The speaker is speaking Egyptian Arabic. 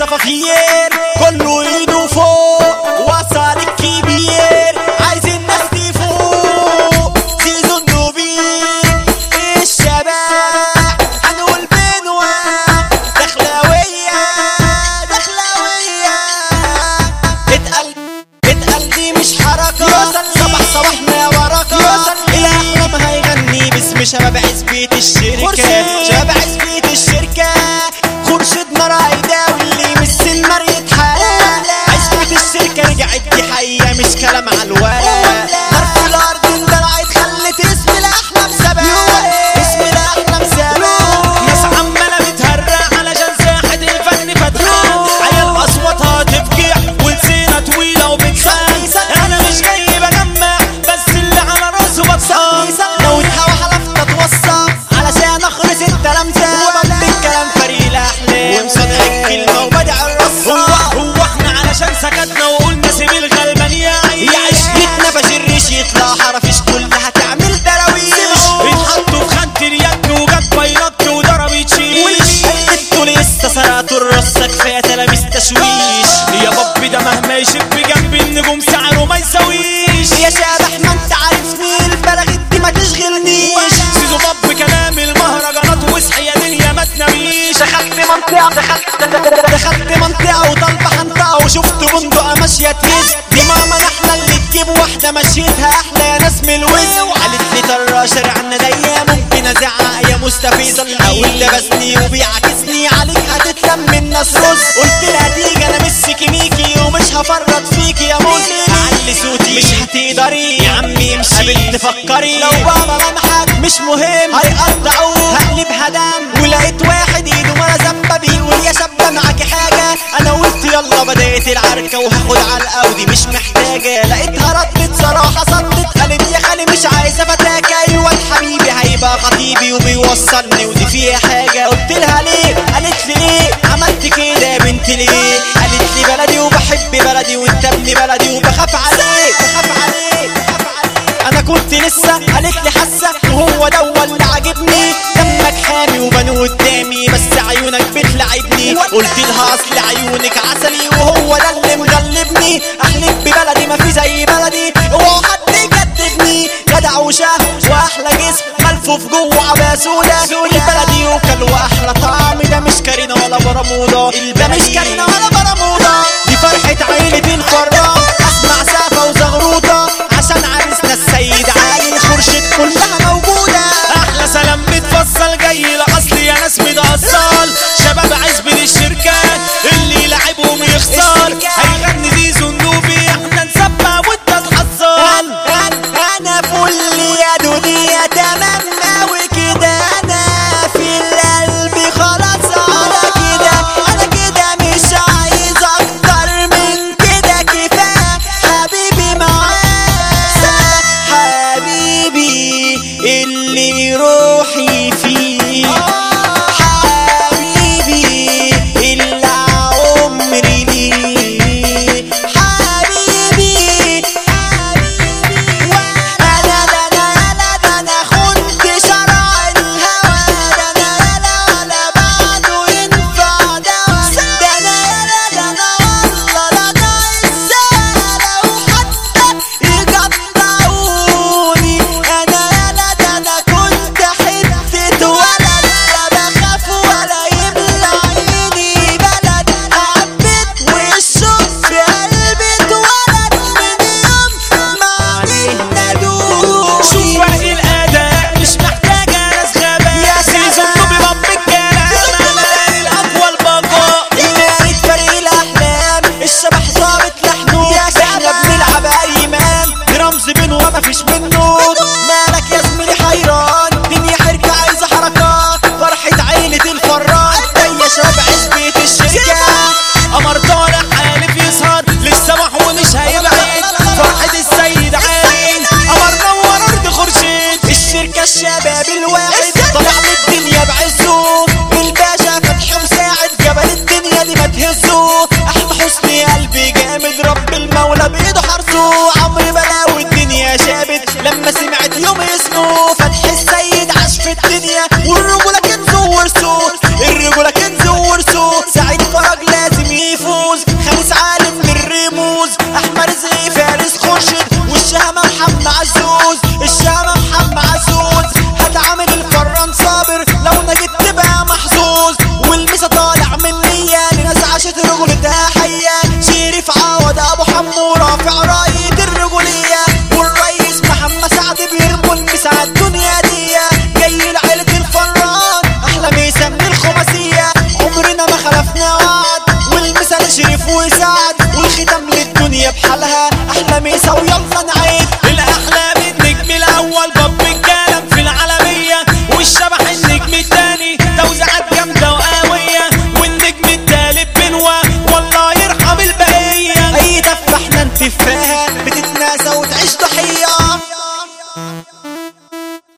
الصفافير كله ايده فوق وصل الكبير عايز الناس تفوق سيزون دوبين الشباب هنقول بنوة دخلاوية دخلاوية اتقل اتقل دي مش حركة صباح صباحنا يا بركة الأحلام هيغني باسم شباب عزبية الشركة شباب عزبية الشركة خورشيدنا رايدة واللي يمثل مرية حالة عزبية الشركة رجعت دي حقيقة مش كلام على الورق نار في الأرض اندلعت خلت اسم الأحلام سبق اسم الأحلام سبق ناس عمالة بتهرق علشان ساحة الفن فتحة عيال أصواتها تفجع ولسينة طويلة وبتخان أنا مش جاي بجمع بس اللي على راسه بتصان لو اتهوى حلفت اتوصى علشان اخرس التلامذة وبدي الكلام فريق الاحلام ومصدق الكلمة وبدع هو الرصة هو احنا علشان سكتنا وقلنا سيب الغلبان يعيش يعيش يتنفش الريش يطلع حرفش كلها تعمل دراويش اتحطوا في خانة اليد وجت بايلط وضربت شيش انتوا لسه سرقتوا الرصة كفاية تلاميذ تشويش يا بابي ده مهما يشب جنب النجوم سعره ما يساويش يا شابح ما انت عارفني البلاغة دي ما تشغلنيش سيزو باب كلام المهرجانات واصحي يا دنيا ما تناميش دخلت منطقة دخلت دخلت منطقة وطالبة حنطقة وشفت بندقة ماشية تهز دي ماما احنا اللي تجيب واحدة مشيتها احلى يا ناس من الوز قالت لي ترى شارعنا ضيق ممكن ازعق يا مستفيضة اقول لبسني وبيعكسني عليك هتتلم الناس رز قلت لها تيجي انا مش سكيميكي ومش هفرط فيكي يا موز اعلي صوتي مش هتقدري يا عمي امشي قابلت فكري لو بابا لمحك مش مهم هيقطعوه هقلبها دم ولقيت واحد ايده ورا زبه بيقول يا شابه معاكي حاجه انا قلت يلا بدات العركه وهاخد على الاودي مش محتاجه لقيتها ردت صراحه صدت قالت يا خالي مش عايزه فتاك ايوه حبيبي هيبقى خطيبي وبيوصلني ودي فيها حاجه قلت لها ليه قالت لي ايه عملت كده يا بنت ليه قالت لي بلدي وبحب بلدي وانت ابن بلدي وبخاف عليك بخاف عليك بخاف عليك انا كنت لسه قالت لي حاسه وهو ده اللي عاجبني دمك حامي وبنو قدامي بس عيونك بتلعبني قلت لها اصل عيونك عسلي وهو ده اللي مغلبني احلف ببلدي ما في زي بلدي اوعى حد يكدبني جدع وشاه واحلى جسم ملفوف جوه عباية سودا البلدي يوكل واحلى طعم ده مش كارينا ولا برمودا ده مش كارينا ولا برمودا دي فرحة عيلة الفرام اسمع سافة وزغروطة عشان عريسنا السيد عالي خرشت كلها